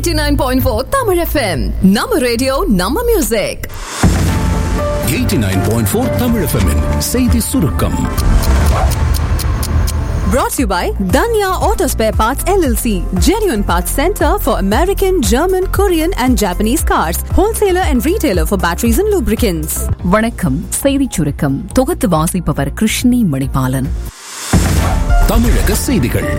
89.4 Tamil FM. நம்ம radio நம்ம music 89.4 Tamil எஃப்எம்மின் செய்தி சுருக்கம் Brought to you by Danya Auto Spare Parts LLC, genuine parts center for American, German, Korean and Japanese cars, wholesaler and retailer for batteries and lubricants. வணக்கம் செய்திச் சுருக்கம் தொகுத்து வாசிப்பவர் கிருஷ்ணி மணிபாலன் தமிழக செய்திகள்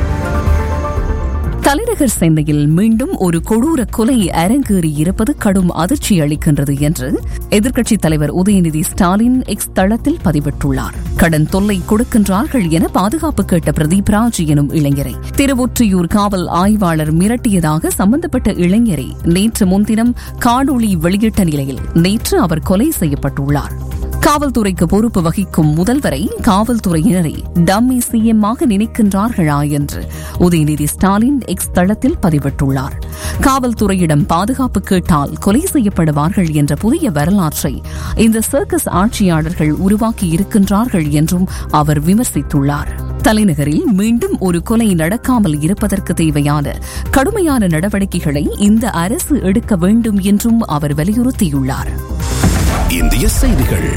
தலைநகர் சென்னையில் மீண்டும் ஒரு கொடூர கொலை அரங்கேறி இருப்பது கடும் அதிர்ச்சி அளிக்கின்றது என்று எதிர்க்கட்சித் தலைவர் உதயநிதி ஸ்டாலின் எக்ஸ் தளத்தில் பதிவிட்டுள்ளார் கடன் தொல்லை கொடுக்கின்றார்கள் என பாதுகாப்பு கேட்ட பிரதீப் ராஜ் எனும் இளைஞரை திருவொற்றியூர் காவல் ஆய்வாளர் மிரட்டியதாக சம்பந்தப்பட்ட இளைஞரை நேற்று முன்தினம் காணொளி வெளியிட்ட நிலையில் நேற்று அவர் கொலை செய்யப்பட்டுள்ளார் காவல்துறைக்கு பொறுப்பு வகிக்கும் முதல்வரை காவல்துறையினரை டம்மி சிஎம்மாக நினைக்கின்றார்களா என்று உதயநிதி ஸ்டாலின் எக்ஸ் தளத்தில் பதிவிட்டுள்ளார் காவல்துறையிடம் பாதுகாப்பு கேட்டால் கொலை செய்யப்படுவார்கள் என்ற புதிய வரலாற்றை இந்த சர்க்கஸ் ஆட்சியாளர்கள் உருவாக்கி இருக்கின்றார்கள் என்றும் அவர் விமர்சித்துள்ளார் தலைநகரில் மீண்டும் ஒரு கொலை நடக்காமல் இருப்பதற்கு தேவையான கடுமையான நடவடிக்கைகளை இந்த அரசு எடுக்க வேண்டும் என்றும் அவர் வலியுறுத்தியுள்ளார் இந்திய செய்திகள்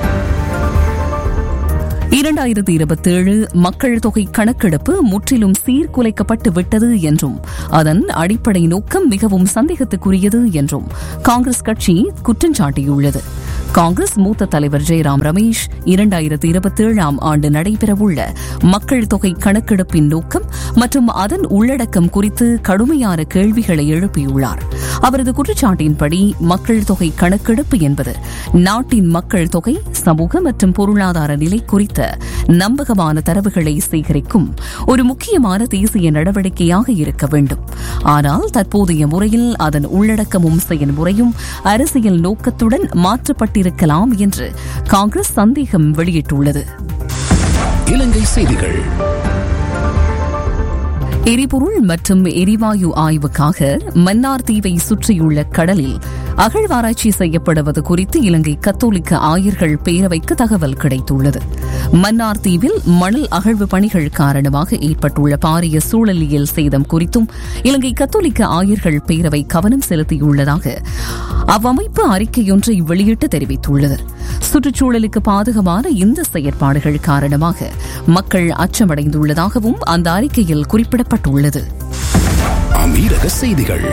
இரண்டாயிரத்தி இருபத்தேழு மக்கள் தொகை கணக்கெடுப்பு முற்றிலும் சீர்குலைக்கப்பட்டு விட்டது என்றும் அதன் அடிப்படை நோக்கம் மிகவும் சந்தேகத்துக்குரியது என்றும் காங்கிரஸ் கட்சி குற்றம் சாட்டியுள்ளது காங்கிரஸ் மூத்த தலைவர் ஜெயராம் ரமேஷ் இரண்டாயிரத்தி இருபத்தேழாம் ஆண்டு நடைபெறவுள்ள மக்கள் தொகை கணக்கெடுப்பின் நோக்கம் மற்றும் அதன் உள்ளடக்கம் குறித்து கடுமையான கேள்விகளை எழுப்பியுள்ளார் அவரது குற்றச்சாட்டின்படி மக்கள் தொகை கணக்கெடுப்பு என்பது நாட்டின் மக்கள் தொகை சமூக மற்றும் பொருளாதார நிலை குறித்த நம்பகமான தரவுகளை சேகரிக்கும் ஒரு முக்கியமான தேசிய நடவடிக்கையாக இருக்க வேண்டும் ஆனால் தற்போதைய முறையில் அதன் உள்ளடக்கமும் செயல்முறையும் அரசியல் நோக்கத்துடன் மாற்றப்பட்டிருக்கலாம் என்று காங்கிரஸ் சந்தேகம் வெளியிட்டுள்ளது இலங்கை செய்திகள் எரிபொருள் மற்றும் எரிவாயு ஆய்வுக்காக மன்னார் தீவை சுற்றியுள்ள கடலில் அகழ்வாராய்ச்சி செய்யப்படுவது குறித்து இலங்கை கத்தோலிக்க ஆயர்கள் பேரவைக்கு தகவல் கிடைத்துள்ளது மன்னார் தீவில் மணல் அகழ்வு பணிகள் காரணமாக ஏற்பட்டுள்ள பாரிய சூழலியல் சேதம் குறித்தும் இலங்கை கத்தோலிக்க ஆயர்கள் பேரவை கவனம் செலுத்தியுள்ளதாக அவ்வமைப்பு அறிக்கையொன்றை வெளியிட்டு தெரிவித்துள்ளது சுற்றுச்சூழலுக்கு பாதகமான இந்த செயற்பாடுகள் காரணமாக மக்கள் அச்சமடைந்துள்ளதாகவும் அந்த அறிக்கையில் குறிப்பிடப்பட்டுள்ளது அமீரக செய்திகள்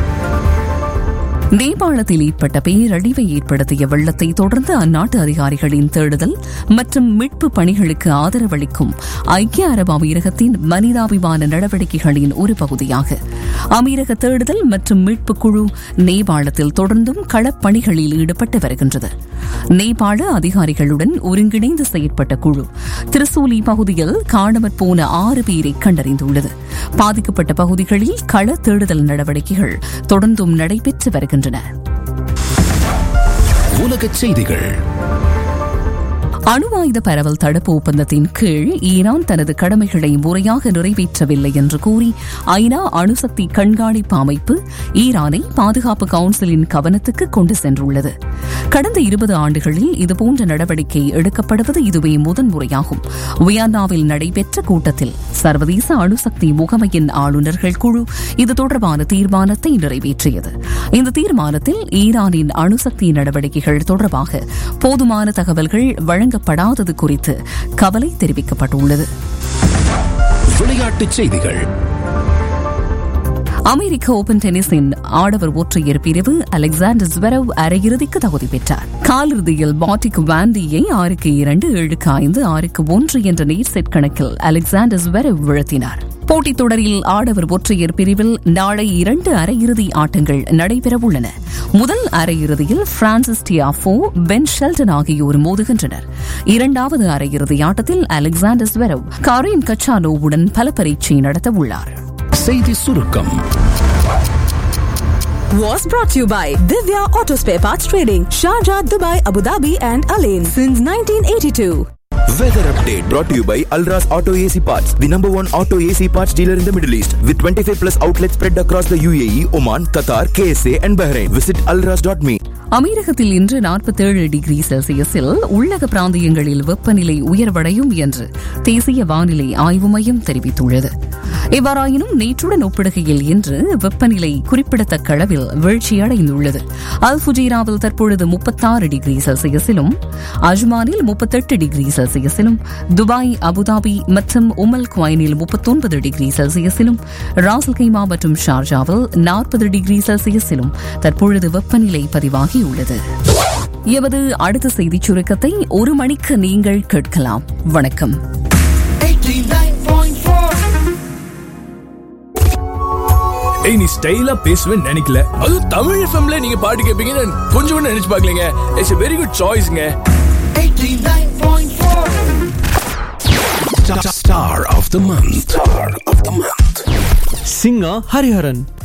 நேபாளத்தில் ஏற்பட்ட பேரழிவை ஏற்படுத்திய வெள்ளத்தை தொடர்ந்து அந்நாட்டு அதிகாரிகளின் தேடுதல் மற்றும் மீட்பு பணிகளுக்கு ஆதரவளிக்கும் ஐக்கிய அரபு அமீரகத்தின் மனிதாபிமான நடவடிக்கைகளின் ஒரு பகுதியாக அமீரக தேடுதல் மற்றும் மீட்பு குழு நேபாளத்தில் தொடர்ந்தும் களப்பணிகளில் ஈடுபட்டு வருகின்றது நேபாள அதிகாரிகளுடன் ஒருங்கிணைந்து செயற்பட்ட குழு திருசூலி பகுதியில் காணாமற் போன ஆறு பேரை கண்டறிந்துள்ளது பாதிக்கப்பட்ட பகுதிகளில் கள தேடுதல் நடவடிக்கைகள் தொடர்ந்தும் நடைபெற்று வருகின்றன உலகச் செய்திகள் அணு ஆயுத பரவல் தடுப்பு ஒப்பந்தத்தின் கீழ் ஈரான் தனது கடமைகளை முறையாக நிறைவேற்றவில்லை என்று கூறி ஐநா அணுசக்தி கண்காணிப்பு அமைப்பு ஈரானை பாதுகாப்பு கவுன்சிலின் கவனத்துக்கு கொண்டு சென்றுள்ளது கடந்த இருபது ஆண்டுகளில் இதுபோன்ற நடவடிக்கை எடுக்கப்படுவது இதுவே முதன்முறையாகும் வியன்னாவில் நடைபெற்ற கூட்டத்தில் சர்வதேச அணுசக்தி முகமையின் ஆளுநர்கள் குழு இது தொடர்பான தீர்மானத்தை நிறைவேற்றியது இந்த தீர்மானத்தில் ஈரானின் அணுசக்தி நடவடிக்கைகள் தொடர்பாக போதுமான தகவல்கள் வழங்கப்படாதது குறித்து கவலை தெரிவிக்கப்பட்டுள்ளது விளையாட்டுச் செய்திகள் அமெரிக்க ஓபன் டென்னிஸின் ஆடவர் ஒற்றையர் பிரிவு அலெக்சாண்டர் ஸ்வெரவ் அரையிறுதிக்கு தகுதி பெற்றார் காலிறுதியில் பாட்டிக் வாண்டியை ஆறுக்கு இரண்டு ஏழுக்கு ஐந்து ஆறுக்கு ஒன்று என்ற நேர் செட் கணக்கில் அலெக்சாண்டர் ஸ்வெரவ் வீழ்த்தினார் போட்டித் தொடரில் ஆடவர் ஒற்றையர் பிரிவில் நாளை இரண்டு அரையிறுதி ஆட்டங்கள் நடைபெறவுள்ளன முதல் அரையிறுதியில் பிரான்சிஸ் டியாஃபோ பென் ஷெல்டன் ஆகியோர் மோதுகின்றனர் இரண்டாவது அரையிறுதி ஆட்டத்தில் அலெக்சாண்டர் ஸ்வெரவ் காரின் கச்சானோவுடன் பல பரீட்சை நடத்தவுள்ளார் செய்தி சுருக்கம் Was brought to you by Divya Auto Spare Parts Trading, Sharjah, Dubai, Abu Dhabi and Alain since 1982. Weather update brought to you by Alras Auto AC Parts, the number one auto AC parts dealer in the Middle East, with 25 plus outlets spread across the UAE, Oman, Qatar, KSA, and Bahrain. Visit alras.me. அமீரகத்தில் இன்று நாற்பத்தேழு degree செல்சியஸில் உள்ளக பிராந்தியங்களில் வெப்பநிலை உயர்வடையும் என்று தேசிய வானிலை ஆய்வு மையம் தெரிவித்துள்ளது எவ்வாறாயினும் நேற்றுடன் ஒப்பிடுகையில் இன்று வெப்பநிலை குறிப்பிடத்தக்க அளவில் வீழ்ச்சியடைந்துள்ளது அல் ஃபுஜீராவில் தற்பொழுது முப்பத்தாறு டிகிரி செல்சியஸிலும் அஜ்மானில் முப்பத்தெட்டு டிகிரி செல்சியஸிலும் துபாய் அபுதாபி மற்றும் உமல் குவைனில் முப்பத்தொன்பது டிகிரி செல்சியஸிலும் ராசல் கைமா மற்றும் ஷார்ஜாவில் நாற்பது டிகிரி செல்சியஸிலும் தற்பொழுது வெப்பநிலை பதிவாகியுள்ளது எமது அடுத்த செய்திச் சுருக்கத்தை ஒரு மணிக்கு நீங்கள் கேட்கலாம் வணக்கம் ஏய் நீ ஸ்டைலா பேசுவேன்னு நினைக்கல அதுவும் தமிழ் எஃப்எம்ல நீங்க பாட்டு கேட்பீங்கன்னு நான் கொஞ்சம் கூட நினைச்சு பார்க்கலங்க இட்ஸ் a வெரி குட் சாய்ஸ்ங்க Star of the month. Star of the month. singer Hariharan.